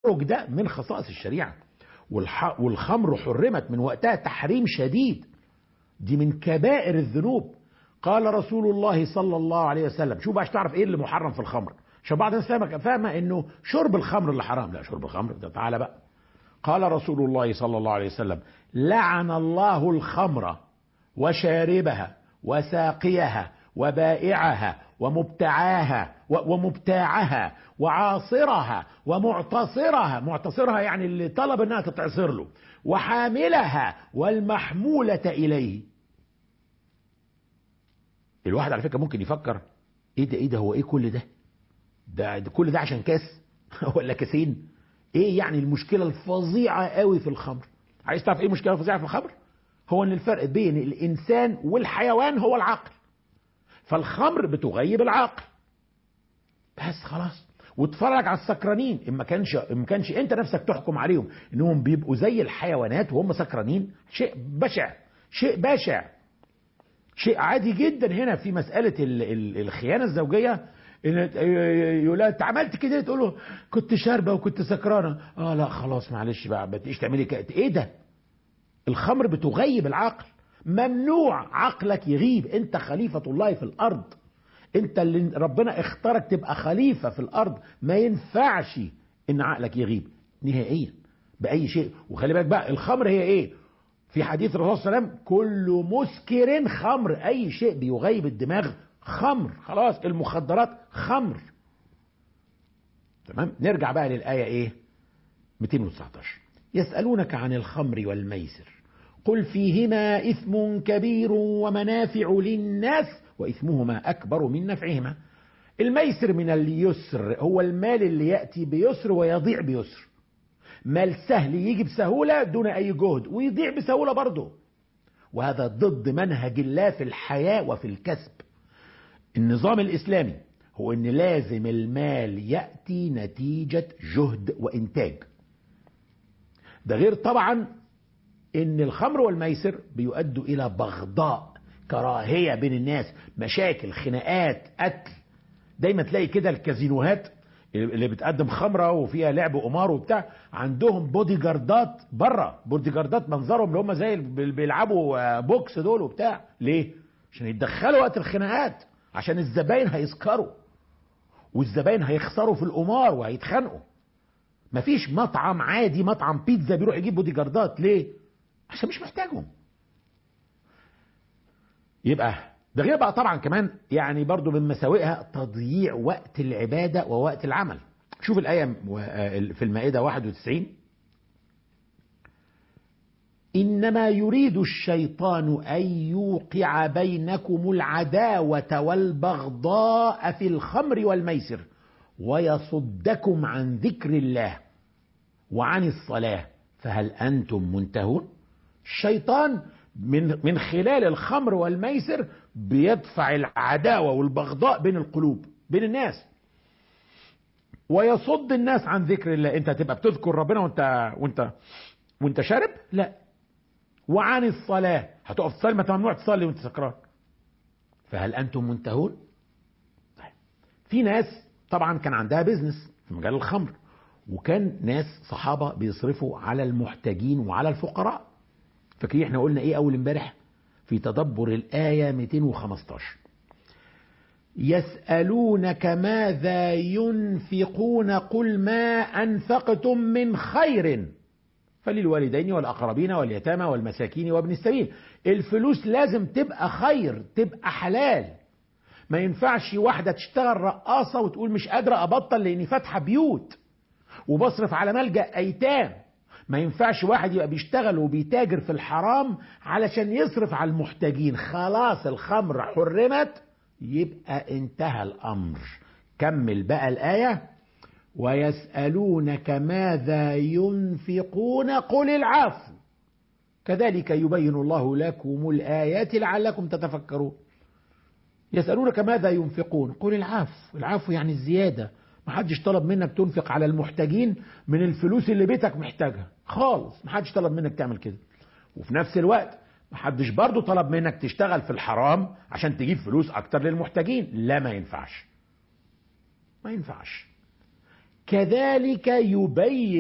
التبرج ده من خصائص الشريعة والح... والخمر حرمت من وقتها تحريم شديد دي من كبائر الذنوب قال رسول الله صلى الله عليه وسلم شوف عشان تعرف ايه اللي محرم في الخمر عشان بعض الناس فاهمه فاهمه انه شرب الخمر اللي حرام لا شرب الخمر ده تعالى بقى قال رسول الله صلى الله عليه وسلم لعن الله الخمر وشاربها وساقيها وبائعها ومبتعاها ومبتاعها وعاصرها ومعتصرها معتصرها يعني اللي طلب انها تتعصر له وحاملها والمحمولة اليه الواحد على فكرة ممكن يفكر ايه ده ايه ده هو ايه كل ده ده, ده كل ده عشان كاس ولا كاسين ايه يعني المشكلة الفظيعة قوي في الخمر عايز تعرف ايه المشكلة الفظيعة في الخمر هو ان الفرق بين الانسان والحيوان هو العقل فالخمر بتغيب العقل بس خلاص واتفرج على السكرانين ان ما كانش ان ما كانش انت نفسك تحكم عليهم انهم بيبقوا زي الحيوانات وهم سكرانين شيء بشع شيء بشع شيء عادي جدا هنا في مساله ال ال الخيانه الزوجيه ان يقول انت عملت كده تقول له كنت شاربه وكنت سكرانه اه لا خلاص معلش بقى ما تجيش تعملي كده ايه ده الخمر بتغيب العقل ممنوع عقلك يغيب انت خليفة الله في الارض انت اللي ربنا اختارك تبقى خليفة في الارض ما ينفعش ان عقلك يغيب نهائيا باي شيء وخلي بالك بقى الخمر هي ايه في حديث الرسول صلى الله عليه وسلم كل مسكر خمر اي شيء بيغيب الدماغ خمر خلاص المخدرات خمر تمام نرجع بقى للآية ايه 219 يسألونك عن الخمر والميسر قل فيهما إثم كبير ومنافع للناس وإثمهما أكبر من نفعهما الميسر من اليسر هو المال اللي يأتي بيسر ويضيع بيسر مال سهل يجي بسهولة دون أي جهد ويضيع بسهولة برضه وهذا ضد منهج الله في الحياة وفي الكسب النظام الإسلامي هو أن لازم المال يأتي نتيجة جهد وإنتاج ده غير طبعا ان الخمر والميسر بيؤدوا الى بغضاء كراهية بين الناس مشاكل خناقات قتل دايما تلاقي كده الكازينوهات اللي بتقدم خمرة وفيها لعب قمار وبتاع عندهم بودي جاردات بره بودي جاردات منظرهم اللي هم زي اللي بيلعبوا بوكس دول وبتاع ليه عشان يتدخلوا وقت الخناقات عشان الزباين هيسكروا والزباين هيخسروا في القمار وهيتخانقوا مفيش مطعم عادي مطعم بيتزا بيروح يجيب بودي جاردات ليه عشان مش محتاجهم يبقى ده غير بقى طبعا كمان يعني برضو من مساوئها تضييع وقت العبادة ووقت العمل شوف الآية في المائدة 91 إنما يريد الشيطان أن يوقع بينكم العداوة والبغضاء في الخمر والميسر ويصدكم عن ذكر الله وعن الصلاة فهل أنتم منتهون الشيطان من من خلال الخمر والميسر بيدفع العداوة والبغضاء بين القلوب بين الناس ويصد الناس عن ذكر الله انت تبقى بتذكر ربنا وانت وانت وانت شارب لا وعن الصلاة هتقف تصلي ما ممنوع تصلي وانت سكران فهل انتم منتهون طيب. في ناس طبعا كان عندها بيزنس في مجال الخمر وكان ناس صحابة بيصرفوا على المحتاجين وعلى الفقراء فاكرين احنا قلنا ايه اول امبارح في تدبر الآية 215 يسألونك ماذا ينفقون قل ما أنفقتم من خير فللوالدين والأقربين واليتامى والمساكين وابن السبيل الفلوس لازم تبقى خير تبقى حلال ما ينفعش واحدة تشتغل رقاصة وتقول مش قادرة أبطل لأني فاتحة بيوت وبصرف على ملجأ أيتام ما ينفعش واحد يبقى بيشتغل وبيتاجر في الحرام علشان يصرف على المحتاجين خلاص الخمر حرمت يبقى انتهى الأمر كمل بقى الآية ويسألونك ماذا ينفقون قل العفو كذلك يبين الله لكم الآيات لعلكم تتفكرون يسألونك ماذا ينفقون قل العفو العفو يعني الزيادة ما حدش طلب منك تنفق على المحتاجين من الفلوس اللي بيتك محتاجها خالص ما حدش طلب منك تعمل كده وفي نفس الوقت ما حدش برضه طلب منك تشتغل في الحرام عشان تجيب فلوس اكتر للمحتاجين لا ما ينفعش ما ينفعش كذلك يبين